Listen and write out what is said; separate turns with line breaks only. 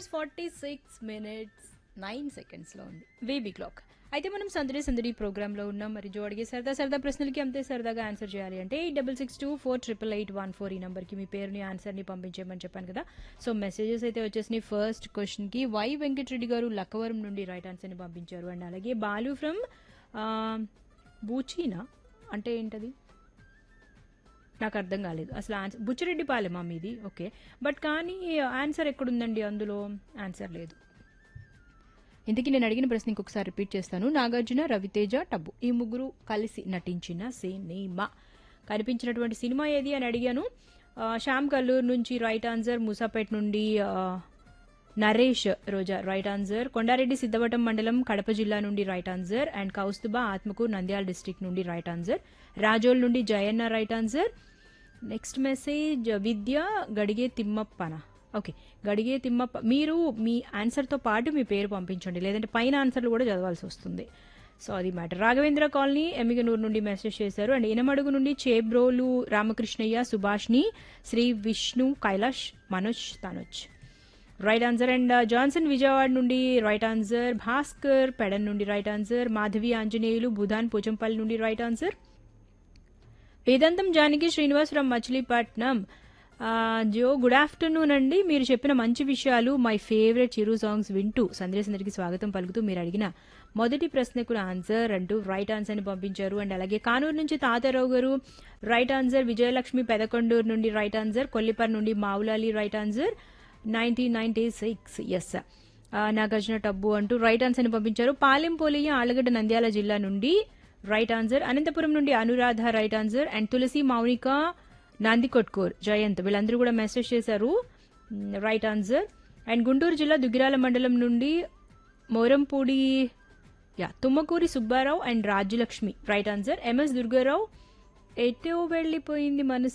hours forty six minutes nine సెకండ్స్లో ఉంది baby clock అయితే మనం సందడి సందడి ప్రోగ్రాంలో ఉన్నాం మరి జో అడిగే సరదా సరదా ప్రశ్నలకి అంతే సరదాగా ఆన్సర్ చేయాలి అంటే eight double six two four triple eight one four ఈ నెంబర్కి మీ పేరుని ఆన్సర్ని పంపించేయమని చెప్పాను కదా సో మెసేజెస్ అయితే వచ్చేసినాయి ఫస్ట్ క్వశ్చన్కి వై వెంకటరెడ్డి గారు లక్కవరం నుండి రైట్ ఆన్సర్ని పంపించారు అండ్ అలాగే బాలు ఫ్రమ్ బూచీనా అంటే ఏంటది నాకు అర్థం కాలేదు అసలు ఆన్సర్ బుచ్చిరెడ్డిపాలెమా మీది ఓకే బట్ కానీ ఆన్సర్ ఎక్కడుందండి అందులో ఆన్సర్ లేదు ఇంతకీ నేను అడిగిన ప్రశ్న ఇంకొకసారి రిపీట్ చేస్తాను నాగార్జున రవితేజ టబ్బు ఈ ముగ్గురు కలిసి నటించిన సినిమా కనిపించినటువంటి సినిమా ఏది అని అడిగాను ఆ, శ్యామ్ కల్లూరు నుంచి రైట్ ఆన్సర్ మూసాపేట్ నుండి ఆ, నరేష్ రోజా రైట్ ఆన్సర్ కొండారెడ్డి సిద్ధవటం మండలం కడప జిల్లా నుండి right answer and కౌస్తుబా Atmakur Nandyal district నుండి రైట్ ఆన్సర్ రాజోల్ నుండి Jayanna right answer next message విద్య గడిగే తిమ్మప్పన ఓకే గడిగే తిమ్మప్ప మీరు మీ ఆన్సర్తో పాటు మీ పేరు పంపించండి లేదంటే పైన ఆన్సర్లు కూడా చదవాల్సి వస్తుంది సో అది మ్యాటర్ రాఘవేంద్ర కాలనీ ఎమ్మిగనూరు నుండి మెసేజ్ చేశారు అండ్ ఇనమడుగు నుండి చేబ్రోలు రామకృష్ణయ్య సుభాష్ని Shri Vishnu Kailash Manoj Tanoj right answer and Johnson Vijayawada నుండి రైట్ ఆన్సర్ భాస్కర్ పెడన్ నుండి రైట్ ఆన్సర్ మాధవి ఆంజనేయులు బుధాన్ పోచంపల్లి నుండి రైట్ ఆన్సర్ వేదాంతం జానకి శ్రీనివాస్ ఫ్రమ్ మచిలీపట్నం ఆ, జో గుడ్ ఆఫ్టర్నూన్ అండి మీరు చెప్పిన మంచి విషయాలు మై ఫేవరెట్ చిరు సాంగ్స్ వింటూ సందేశందరికి స్వాగతం పలుకుతూ మీరు అడిగిన మొదటి ప్రశ్నకు ఆన్సర్ అంటూ రైట్ ఆన్సర్ని పంపించారు అండ్ అలాగే కానూరు నుంచి తాతారావు గారు రైట్ ఆన్సర్ విజయలక్ష్మి పెదకొండూరు నుండి రైట్ ఆన్సర్ కొల్లిపర్ నుండి Maulali right answer nineteen ninety six S Nagarjuna Tabu అంటూ రైట్ ఆన్సర్ని పంపించారు పాలెంపోలియ ఆలగడ్డ నంద్యాల జిల్లా నుండి రైట్ ఆన్సర్ అనంతపురం నుండి Anuradha right answer and Tulasi Mounika Nandikotkur Jayanth వీళ్ళందరూ కూడా మెసేజ్ చేశారు రైట్ ఆన్సర్ అండ్ గుంటూరు జిల్లా దుగ్గిరాల మండలం నుండి మోరంపూడి యా Tummakuri Subbarao and Rajyalakshmi right answer MS Durgarao ఎటో వెళ్ళిపోయింది మనసు